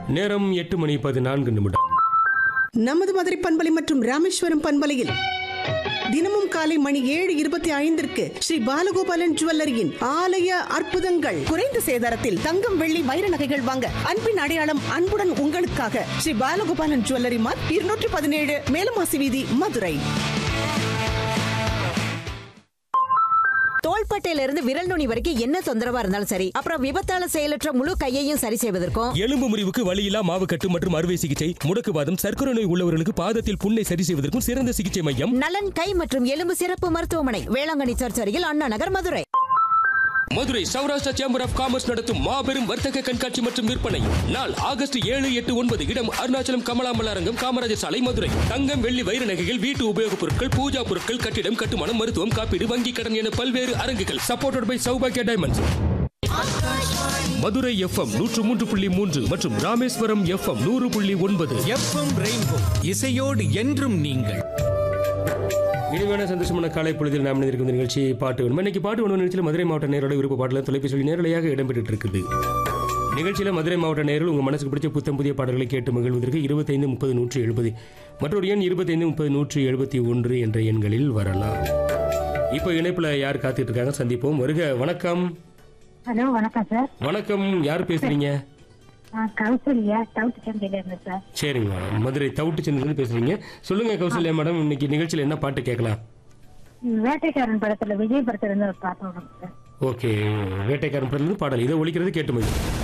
நேரம் எட்டு மணி பதினான்கு நிமிடம் நமது மதுரை பண்பலை மற்றும் ராமேஸ்வரம் பண்பலையில் தினமும் காலை மணி ஏழு இருபத்தி ஐந்திற்கு ஸ்ரீ பாலகோபாலன் ஜுவல்லரியின் ஆலய அற்புதங்கள் குறைந்த சேதாரத்தில் தங்கம் வெள்ளி வைர நகைகள் வாங்க அன்பின் அடையாளம் அன்புடன் உங்களுக்காக ஸ்ரீ பாலகோபாலன் ஜுவல்லரி மார்க் இருநூற்றி பதினேழு மேலமாசி வீதி மதுரை தோள்பட்டையில இருந்து விரல் நுனி வரைக்கும் என்ன தொந்தரவா இருந்தாலும் சரி அப்புறம் விபத்தால செயலற்ற முழு கையையும் சரி செய்வதற்கும் எலும்பு முறிவுக்கு வலியில்லா மாவு கட்டு மற்றும் அறுவை சிகிச்சை முடக்குவாதம் சர்க்கரை நோய் உள்ளவர்களுக்கு பாதத்தில் புண்ணை சரி செய்வதற்கும் சிறந்த சிகிச்சை மையம் நலன் கை மற்றும் எலும்பு சிறப்பு மருத்துவமனை வேளாங்கண்ணி சர்ச் அருகில் Anna Nagar Madurai Madurai Saurashtra chamber of commerce நடத்தும் மாபெரும் வர்த்தக கண்காட்சி மற்றும் விற்பனை நாள் ஆகஸ்ட் ஏழு எட்டு ஒன்பது இடம் அருணாச்சலம் கமலாமல் அரங்கம் காமராஜர் சாலை மதுரை தங்கம் வெள்ளி வைர நகைகள் வீட்டு உபயோகப் பொருட்கள் பூஜா பொருட்கள் கட்டிடம் கட்டுமானம் மருத்துவம் காப்பீடு வங்கி கடன் என பல்வேறு அரங்குகள் சப்போர்ட்டட் பை சௌபாகியா டைமண்ட்ஸ் மதுரை எஃப்எம் நூற்று மூன்று புள்ளி மூன்று மற்றும் ராமேஸ்வரம் எஃப்எம் நூறு புள்ளி ஒன்பது எஃப்எம் ரெயின்போ இசையோடு என்றும் நீங்கள் இனிமையான சந்தோஷமான காலை பொழுதில் நாம் இருக்கும் இந்த நிகழ்ச்சி பாட்டு வேணும் இன்னைக்கு பாட்டு வேணும் நிகழ்ச்சியில் மதுரை மாவட்ட நேரோட விருப்ப பாடல தொலைபேசி நேரலையாக இடம்பெற்று இருக்குது நிகழ்ச்சியில் மதுரை மாவட்ட நேரில் உங்கள் மனசுக்கு பிடிச்ச புத்தம் புதிய பாடல்களை கேட்டு மகிழ்வதற்கு இருபத்தைந்து முப்பது நூற்றி எழுபது மற்றொரு எண் இருபத்தைந்து முப்பது நூற்றி எழுபத்தி ஒன்று என்ற எண்களில் வரலாம் இப்போ இணைப்பில் யார் காத்துட்டு இருக்காங்க சந்திப்போம் வருக வணக்கம் ஹலோ வணக்கம் சார் வணக்கம் யார் பேசுறீங்க நான் கௌசல்யா டவுட் சந்தையில இருந்து சார் சரிங்க மதுரை தவுட்டு சந்திலிருந்து பேசுறீங்க சொல்லுங்க கௌசல்யா மேடம் இன்னைக்கு நிகழ்ச்சியில் என்ன பாட்டு கேட்கலாம் வேட்டைக்காரன் படத்துல விஜய் படத்துல இருந்து ஒரு பாட்டு வரும் சார் ஓகே வேட்டைக்காரன் படத்துலேருந்து பாடல் இதை ஒழிக்கிறது கேட்டு மகிழ்ச்சி